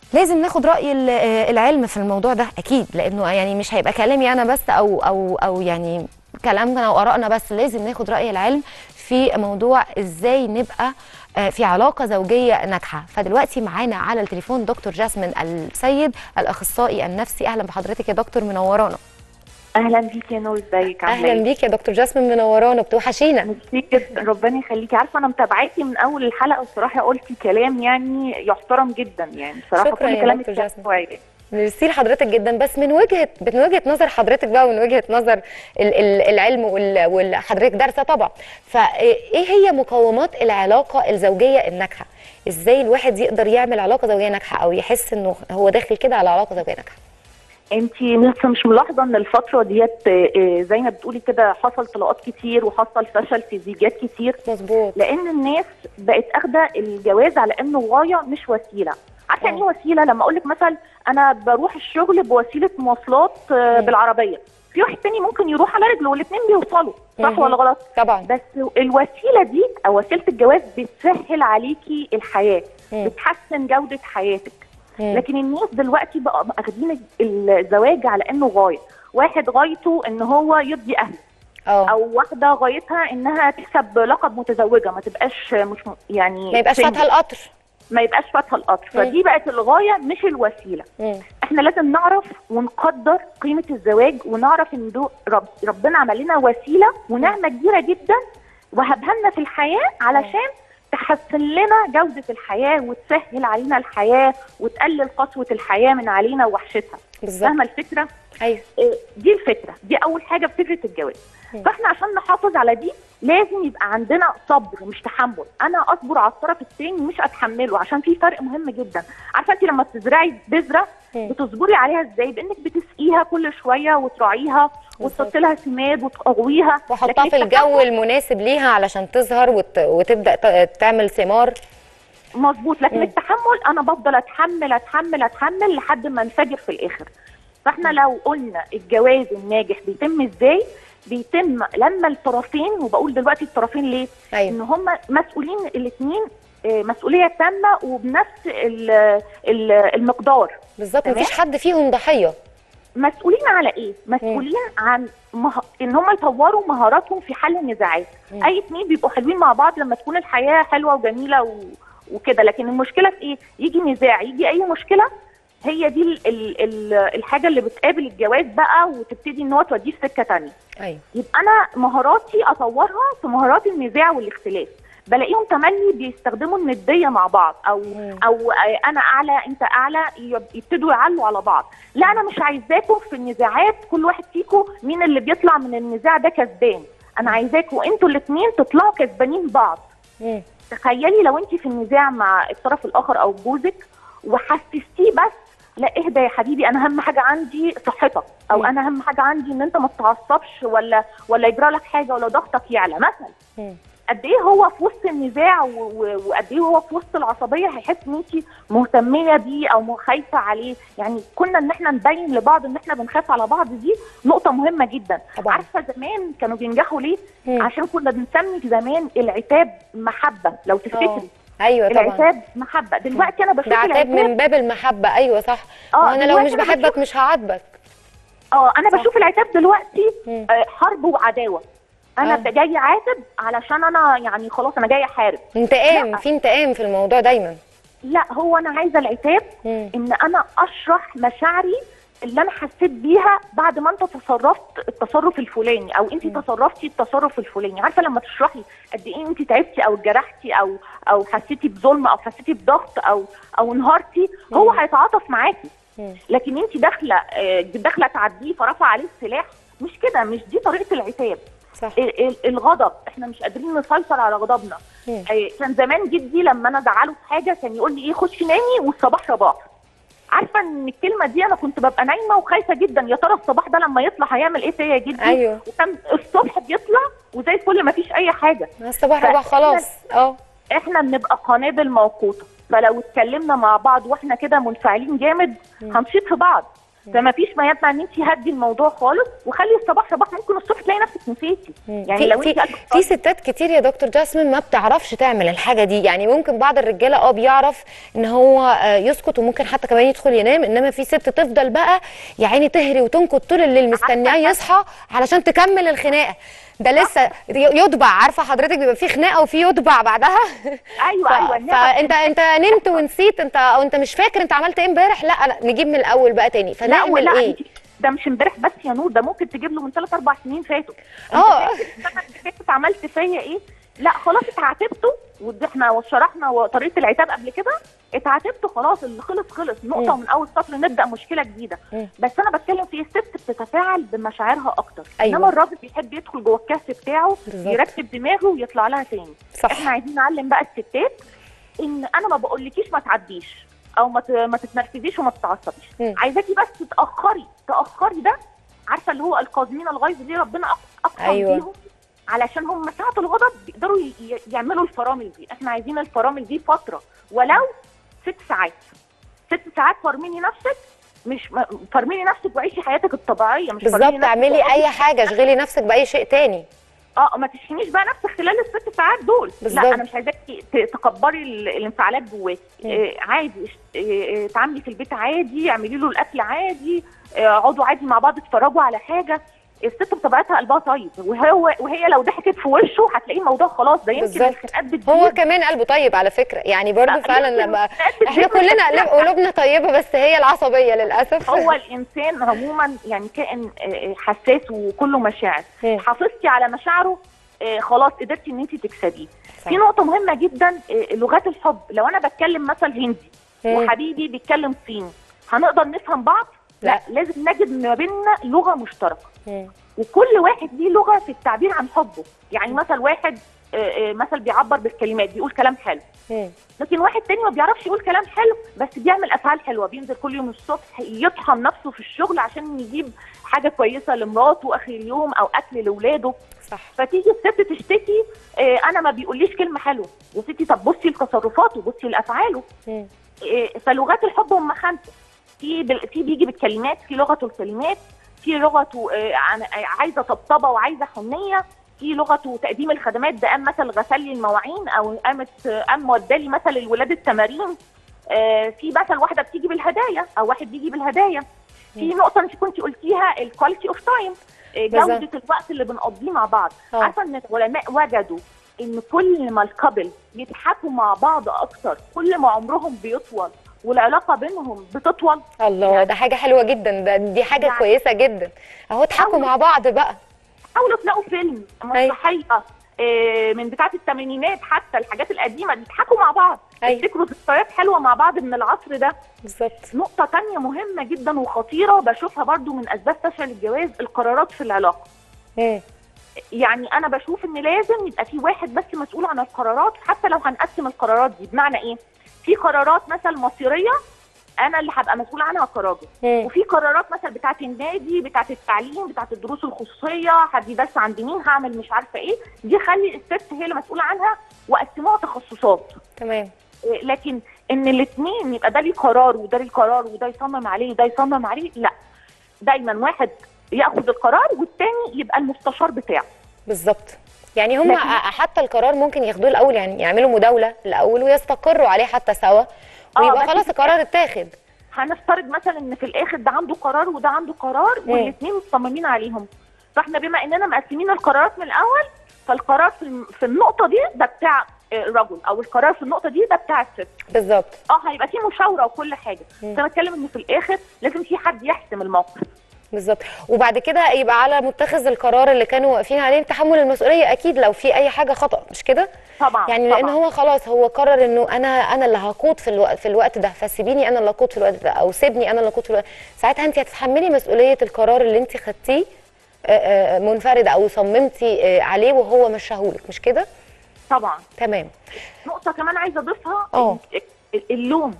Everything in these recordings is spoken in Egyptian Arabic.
لازم ناخد راي ال- آه، العلم في الموضوع ده اكيد لانه يعني مش هيبقى كلامي انا بس او او او يعني كلامنا وارائنا بس لازم ناخد راي العلم في موضوع ازاي نبقى آه، في علاقه زوجيه ناجحه فدلوقتي معانا على التليفون دكتور جاسمين السيد الاخصائي النفسي اهلا بحضرتك يا دكتور منورانا اهلا بيك يا نور ازيك عامله اهلا ايه؟ بيك يا دكتور جاسمين منورانا بتوحشينا ميرسي جدا ربنا يخليكي عارفه انا متابعاكي من اول الحلقه والصراحه قلتي كلام يعني يحترم جدا يعني بصراحه شكراً يا كل كلامك دكتور كان جاسمين. كويس ميرسي لحضرتك جدا بس من وجهه من وجهه نظر حضرتك بقى ومن وجهه نظر ال- ال- العلم وال- وحضرتك دارسه طبعا فايه هي مقومات العلاقه الزوجيه الناجحه ازاي الواحد يقدر يعمل علاقه زوجيه ناجحه او يحس انه هو داخل كده على علاقه زوجيه ناجحه انت لسه مش ملاحظه ان الفتره ديت آه، آه، زي ما بتقولي كده حصل طلاقات كتير وحصل فشل في زيجات كتير مظبوط لان الناس بقت اخده الجواز على انه غايه مش وسيله عارفه يعني ايه وسيله لما اقول لك مثلا انا بروح الشغل بوسيله مواصلات آه، مم. بالعربيه في واحد تاني ممكن يروح على رجله والاثنين بيوصلوا صح مهم. ولا غلط طبعا بس الوسيله دي او وسيله الجواز بتسهل عليكي الحياه مم. بتحسن جوده حياتك مم. لكن الناس دلوقتي بقى اخدين الزواج على انه غايه واحد غايته ان هو يرضي اهله اه او واحده غايتها انها تكسب لقب متزوجه ما تبقاش مش م- يعني ما يبقاش single. فاتحه القطر ما يبقاش فاتحه القطر مم. فدي بقت الغايه مش الوسيله مم. احنا لازم نعرف ونقدر قيمه الزواج ونعرف ان دو رب ربنا عمل لنا وسيله ونعمه كبيره جدا وهبها لنا في الحياه علشان تحسن لنا جوده الحياه وتسهل علينا الحياه وتقلل قسوه الحياه من علينا ووحشتها بالظبط فاهمه الفكره ايوه إيه، دي الفكره دي اول حاجه في فكره الجواز مم. فاحنا عشان نحافظ على دي لازم يبقى عندنا صبر مش تحمل انا اصبر على الطرف الثاني مش اتحمله عشان في فرق مهم جدا عارفه انت لما بتزرعي بذره مم. بتصبري عليها ازاي بانك بتسقيها كل شويه وتراعيها بالظبط. وتحطي لها سماد وتقويها وحطها لكن في الجو المناسب ليها علشان تظهر وت... وتبدا ت... تعمل ثمار مظبوط لكن مم. التحمل انا بفضل اتحمل اتحمل اتحمل لحد ما انفجر في الاخر فاحنا لو قلنا الجواز الناجح بيتم ازاي بيتم لما الطرفين وبقول دلوقتي الطرفين ليه ان ايوه هم مسؤولين الاثنين مسؤوليه تامه وبنفس ال- ال- المقدار بالظبط تمام. مفيش حد فيهم ضحيه مسؤولين على ايه مسؤولين عن مه... ان هم يطوروا مهاراتهم في حل النزاعات مم. اي اتنين بيبقوا حلوين مع بعض لما تكون الحياه حلوه وجميله و... وكده لكن المشكله في ايه يجي نزاع يجي اي مشكله هي دي ال... ال... ال... الحاجه اللي بتقابل الجواز بقى وتبتدي ان هو توديه في سكه تانية ايوه يبقى انا مهاراتي اطورها في مهارات النزاع والاختلاف بلاقيهم تملي بيستخدموا النديه مع بعض او مم. او آه، انا اعلى انت اعلى يب- يبتدوا يعلوا على بعض لا انا مش عايزاكم في النزاعات كل واحد فيكم مين اللي بيطلع من النزاع ده كسبان انا عايزاكم انتوا الاثنين تطلعوا كسبانين بعض مم. تخيلي لو انت في النزاع مع الطرف الاخر او جوزك وحسستيه بس لا اهدى يا حبيبي انا اهم حاجه عندي صحتك او مم. انا اهم حاجه عندي ان انت ما تتعصبش ولا ولا يجرى لك حاجه ولا ضغطك يعلى مثلا مم. قد ايه هو في وسط النزاع و- و- وقد ايه هو في وسط العصبيه هيحس ان انت مهتميه بيه او خايفه عليه يعني كنا ان احنا نبين لبعض ان احنا بنخاف على بعض دي نقطه مهمه جدا طبعا عارفه زمان كانوا بينجحوا ليه مم. عشان كنا بنسمي زمان العتاب محبه لو آه. تفتكري ايوه طبعا العتاب محبه دلوقتي انا بشوف ده عتاب العتاب من باب المحبه ايوه صح اه وانا لو مش دلوقتي أنا بحبك بشوف- مش هعاتبك اه انا صح. بشوف العتاب دلوقتي مم. آه، حرب وعداوه انا آه. جاي عاتب علشان انا يعني خلاص انا جاي احارب انتقام لا. في انتقام في الموضوع دايما لا هو انا عايزه العتاب مم. ان انا اشرح مشاعري اللي انا حسيت بيها بعد ما انت تصرفت التصرف الفلاني او انت مم. تصرفتي التصرف الفلاني عارفه لما تشرحي قد ايه انت تعبتي او اتجرحتي او او حسيتي بظلم او حسيتي بضغط او او انهارتي هو مم. هيتعاطف معاكي مم. لكن انت داخله آه، داخله تعديه فرفع عليه السلاح مش كده مش دي طريقه العتاب صح ال- ال- الغضب احنا مش قادرين نسيطر على غضبنا مم. آه، كان زمان جدي لما انا ازعله في حاجه كان يقول لي ايه خشي نامي والصباح رباح عارفه ان الكلمه دي انا كنت ببقى نايمه وخايفه جدا يا ترى الصباح ده لما يطلع هيعمل ايه فيا يا جدي ايوه وكان الصبح بيطلع وزي الفل ما فيش اي حاجه الصباح ف- رباح خلاص اه احنا بنبقى قنابل موقوته فلو اتكلمنا مع بعض واحنا كده منفعلين جامد مم. هنشيط في بعض فما فيش ما يمنع ان انت هدي الموضوع خالص وخلي الصباح صباح ممكن الصبح تلاقي نفسك نسيتي يعني في لو في, انت في ستات كتير يا دكتور جاسمين ما بتعرفش تعمل الحاجه دي يعني ممكن بعض الرجاله اه بيعرف ان هو آه، يسكت وممكن حتى كمان يدخل ينام انما في ست تفضل بقى يا عيني تهري وتنكد طول الليل مستنياه يصحى علشان تكمل الخناقه ده لسه يطبع عارفه حضرتك بيبقى في خناقه وفي يطبع بعدها ايوه ف- ايوه إنها فانت انت نمت ونسيت انت او انت مش فاكر انت عملت ايه امبارح لا لا نجيب من الاول بقى تاني لا فنعمل ولا ايه انت- ده مش امبارح بس يا نور ده ممكن تجيب له من ثلاث اربع سنين فاتوا انت اه. فاكر السنه اللي فاتت عملت فيا ايه؟ لا خلاص اتعاتبته ودي احنا شرحنا طريقه العتاب قبل كده اتعاتبته خلاص اللي خلص خلص نقطه مم. من اول سطر نبدا مشكله جديده مم. بس انا بتكلم في الست بتتفاعل بمشاعرها اكتر أيوة. انما الراجل بيحب يدخل جوه الكهف بتاعه بالظبط. يرتب دماغه ويطلع لها تاني صح احنا عايزين نعلم بقى الستات ان انا ما بقولكيش ما تعديش او ما ت- ما تتنرفزيش وما تتعصبيش مم. عايزاكي بس تاخري تاخري ده عارفه اللي هو القادمين الغيظ دي ربنا أق- اقسم أيوة. بيهم علشان هم ساعه الغضب بيقدروا ي- ي- يعملوا الفرامل دي احنا عايزين الفرامل دي فتره ولو ست ساعات ست ساعات فرميني نفسك مش ما- فرميني نفسك وعيشي حياتك الطبيعيه مش فرميني بالظبط نفسك اعملي وقعدي اي حاجه اشغلي نفسك باي شيء تاني اه ما تشحنيش بقى نفسك خلال الست ساعات دول بالظبط. لا انا مش عايزاكي ت- تكبري ال- الانفعالات جواكي مم. آه عادي اش- آه، آه، اتعاملي في البيت عادي اعملي له الاكل عادي آه، اقعدوا عادي مع بعض اتفرجوا على حاجه الست بطبيعتها قلبها طيب وهو وهي لو ضحكت في وشه هتلاقيه الموضوع خلاص ده يمكن بالظبط. الخناقات بتزيد هو كمان قلبه طيب على فكره يعني برضو لا، فعلا يمكن لما الخناقات احنا بتزيد كلنا من قلب- قلوبنا طيبه بس هي العصبيه للاسف هو الانسان عموما يعني كائن آه، آه، حساس وكله مشاعر مم. حافظتي على مشاعره آه، خلاص قدرتي ان انت تكسبيه صح. في نقطه مهمه جدا آه، لغات الحب لو انا بتكلم مثل هندي مم. وحبيبي بيتكلم صيني هنقدر نفهم بعض لا. لا, لازم نجد ما بيننا لغه مشتركه مم. وكل واحد ليه لغه في التعبير عن حبه يعني مثل واحد آه، آه، مثل بيعبر بالكلمات بيقول كلام حلو مم. لكن واحد تاني ما بيعرفش يقول كلام حلو بس بيعمل افعال حلوه بينزل كل يوم الصبح يطحن نفسه في الشغل عشان يجيب حاجه كويسه لمراته اخر اليوم او اكل لاولاده صح فتيجي الست تشتكي آه، انا ما بيقوليش كلمه حلوه يا ستي طب بصي لتصرفاته بصي لافعاله مم. آه، فلغات الحب هم خمسه في بال... في بيجي بالكلمات في لغته الكلمات في لغته آه، عن- آه، عايزه طبطبه وعايزه حنيه في لغته تقديم الخدمات ده قام مثل غسل لي المواعين او قامت آه، قام ودالي مثل الولاد التمارين آه، في مثل واحده بتيجي بالهدايا او واحد بيجي بالهدايا في نقطه انت كنت قلتيها الكواليتي اوف تايم بالظبط. جوده الوقت اللي بنقضيه مع بعض آه. عارفه ان العلماء وجدوا ان كل ما الكابل يضحكوا مع بعض اكتر كل ما عمرهم بيطول والعلاقه بينهم بتطول الله ده حاجه حلوه جدا ده دي حاجه يعني- كويسه جدا اهو اضحكوا حاول- مع بعض بقى حاولوا تلاقوا فيلم أيوة. مسرحيه آه، من بتاعه الثمانينات حتى الحاجات القديمه دي يضحكوا مع بعض أيوة. يفتكروا ذكريات حلوه مع بعض من العصر ده بالظبط نقطه تانية مهمه جدا وخطيره بشوفها برضو من اسباب فشل الجواز القرارات في العلاقه مم. يعني انا بشوف ان لازم يبقى في واحد بس مسؤول عن القرارات حتى لو هنقسم القرارات دي بمعنى ايه في قرارات مثلا مصيريه انا اللي هبقى مسؤول عنها كراجل مم. وفي قرارات مثلا بتاعه النادي بتاعه التعليم بتاعه الدروس الخصوصيه حد يدرس عند مين هعمل مش عارفه ايه دي خلي الست هي اللي مسؤوله عنها وقسموها تخصصات تمام إيه، لكن ان الاثنين يبقى ده ليه قرار وده ليه قرار وده يصمم عليه وده يصمم عليه لا دايما واحد ياخذ القرار والتاني يبقى المستشار بتاعه بالظبط يعني هم لكن- حتى القرار ممكن ياخدوه الاول يعني يعملوا مداوله الاول ويستقروا عليه حتى سوا ويبقى بس خلاص في القرار اتاخد هنفترض مثلا ان في الاخر ده عنده قرار وده عنده قرار مم. والاثنين مصممين عليهم فاحنا بما اننا مقسمين القرارات من الاول فالقرار في الم- في النقطه دي ده بتاع آه، الرجل او القرار في النقطه دي ده بتاع الست بالظبط اه هيبقى في مشاوره وكل حاجه مم. بس انا بتكلم ان في الاخر لازم في حد يحسم الموقف بالظبط وبعد كده يبقى على متخذ القرار اللي كانوا واقفين عليه تحمل المسؤوليه اكيد لو في اي حاجه خطا مش كده طبعا يعني لان طبعا. هو خلاص هو قرر انه انا انا اللي هقود في الوقت في الوقت ده فسيبيني انا اللي اقود في الوقت ده او سيبني انا اللي اقود في الوقت ساعتها انت هتتحملي مسؤوليه القرار اللي انت خدتيه آه، آه، منفرده او صممتي آه، عليه وهو مشاهولك مش كده طبعا تمام نقطه كمان عايزه اضيفها اه. ال- اللوم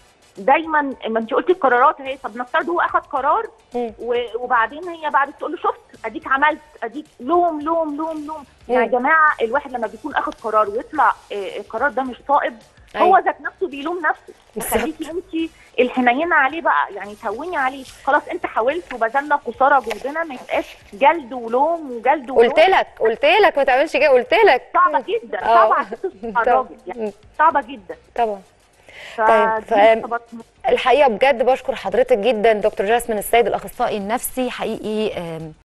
دايما ما انت قلتي القرارات اهي طب نفترض هو اخذ قرار مم. و- وبعدين هي بعد تقول له شفت اديك عملت اديك لوم لوم لوم لوم مم. يا جماعه الواحد لما بيكون اخذ قرار ويطلع آه، القرار ده مش صائب هو أيوة. ذات نفسه بيلوم نفسه بالظبط. خليكي انت الحنينه عليه بقى يعني تهوني عليه خلاص انت حاولت وبذلنا قصارى جهدنا ما يبقاش جلد ولوم وجلد ولوم قلت لك قلت لك ما تعملش كده قلت لك صعبه جدا آه. صعبه على الست على الراجل يعني مم. صعبه جدا طبعا فدي ف- طبعاً الحقيقه بجد بشكر حضرتك جدا دكتور جاسمين السيد الاخصائي النفسي حقيقي آم،